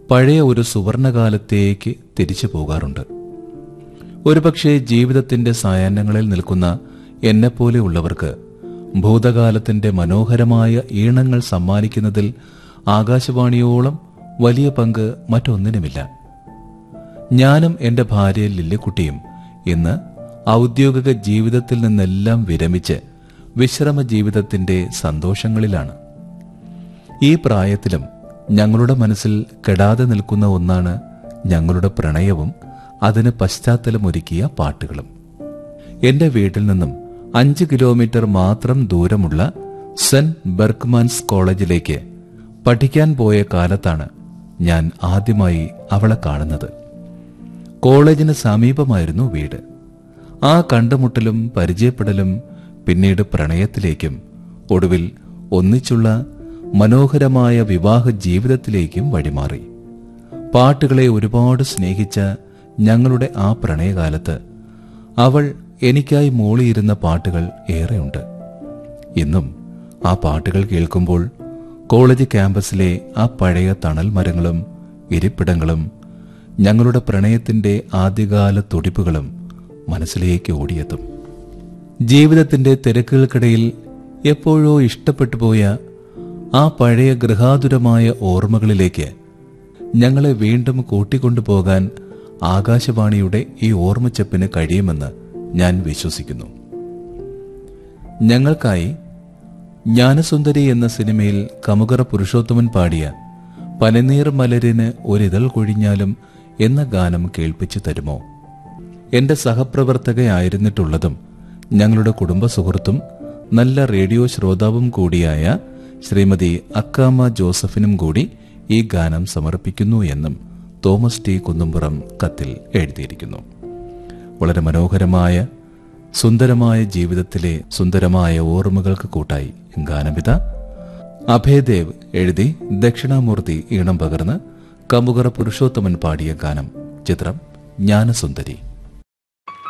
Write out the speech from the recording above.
പഴയ ഒരു സുവർണകാലത്തേക്ക് തിരിച്ചു പോകാറുണ്ട് ഒരുപക്ഷെ ജീവിതത്തിന്റെ സായാഹ്നങ്ങളിൽ നിൽക്കുന്ന എന്നെപ്പോലെയുള്ളവർക്ക് ഭൂതകാലത്തിന്റെ മനോഹരമായ ഈണങ്ങൾ സമ്മാനിക്കുന്നതിൽ ആകാശവാണിയോളം വലിയ പങ്ക് മറ്റൊന്നിനുമില്ല ഞാനും എന്റെ ഭാര്യ ലില്ലിക്കുട്ടിയും ഇന്ന് ഔദ്യോഗിക ജീവിതത്തിൽ നിന്നെല്ലാം വിരമിച്ച് വിശ്രമ ജീവിതത്തിന്റെ സന്തോഷങ്ങളിലാണ് ഈ പ്രായത്തിലും ഞങ്ങളുടെ മനസ്സിൽ കെടാതെ നിൽക്കുന്ന ഒന്നാണ് ഞങ്ങളുടെ പ്രണയവും അതിന് പശ്ചാത്തലമൊരുക്കിയ പാട്ടുകളും എന്റെ വീട്ടിൽ നിന്നും അഞ്ച് കിലോമീറ്റർ മാത്രം ദൂരമുള്ള സെന്റ് ബെർക്ക്മാൻസ് കോളേജിലേക്ക് പഠിക്കാൻ പോയ കാലത്താണ് ഞാൻ ആദ്യമായി അവളെ കാണുന്നത് കോളേജിന് സമീപമായിരുന്നു വീട് ആ കണ്ടുമുട്ടലും പരിചയപ്പെടലും പിന്നീട് പ്രണയത്തിലേക്കും ഒടുവിൽ ഒന്നിച്ചുള്ള മനോഹരമായ വിവാഹ ജീവിതത്തിലേക്കും വഴിമാറി പാട്ടുകളെ ഒരുപാട് സ്നേഹിച്ച ഞങ്ങളുടെ ആ പ്രണയകാലത്ത് അവൾ എനിക്കായി മൂളിയിരുന്ന പാട്ടുകൾ ഏറെയുണ്ട് ഇന്നും ആ പാട്ടുകൾ കേൾക്കുമ്പോൾ കോളേജ് ക്യാമ്പസിലെ ആ പഴയ തണൽ മരങ്ങളും ഇരിപ്പിടങ്ങളും ഞങ്ങളുടെ പ്രണയത്തിന്റെ ആദ്യകാല തുടിപ്പുകളും മനസ്സിലേക്ക് ഓടിയെത്തും ജീവിതത്തിന്റെ തിരക്കുകൾക്കിടയിൽ എപ്പോഴോ ഇഷ്ടപ്പെട്ടു പോയ ആ പഴയ ഗൃഹാതുരമായ ഓർമ്മകളിലേക്ക് ഞങ്ങളെ വീണ്ടും കൂട്ടിക്കൊണ്ടുപോകാൻ ആകാശവാണിയുടെ ഈ ഓർമ്മച്ചപ്പിന് കഴിയുമെന്ന് ഞാൻ വിശ്വസിക്കുന്നു ഞങ്ങൾക്കായി ജ്ഞാനസുന്ദരി എന്ന സിനിമയിൽ കമുകറ പുരുഷോത്തമൻ പാടിയ പനനീർ മലരിന് ഒരിതൾ കൊഴിഞ്ഞാലും എന്ന ഗാനം കേൾപ്പിച്ചു തരുമോ എന്റെ സഹപ്രവർത്തകയായിരുന്നിട്ടുള്ളതും ഞങ്ങളുടെ കുടുംബ സുഹൃത്തും നല്ല റേഡിയോ ശ്രോതാവും കൂടിയായ ശ്രീമതി അക്കാമ ജോസഫിനും കൂടി ഈ ഗാനം സമർപ്പിക്കുന്നു എന്നും തോമസ് ടി കുന്നുംപുറം കത്തിൽ എഴുതിയിരിക്കുന്നു വളരെ മനോഹരമായ സുന്ദരമായ ജീവിതത്തിലെ സുന്ദരമായ ഓർമ്മകൾക്ക് കൂട്ടായി ഗാനമിത അഭയദേവ് എഴുതി ദക്ഷിണാമൂർത്തി ഈണം പകർന്ന് കമുകറ പുരുഷോത്തമൻ പാടിയ ഗാനം ചിത്രം ജ്ഞാനസുന്ദരി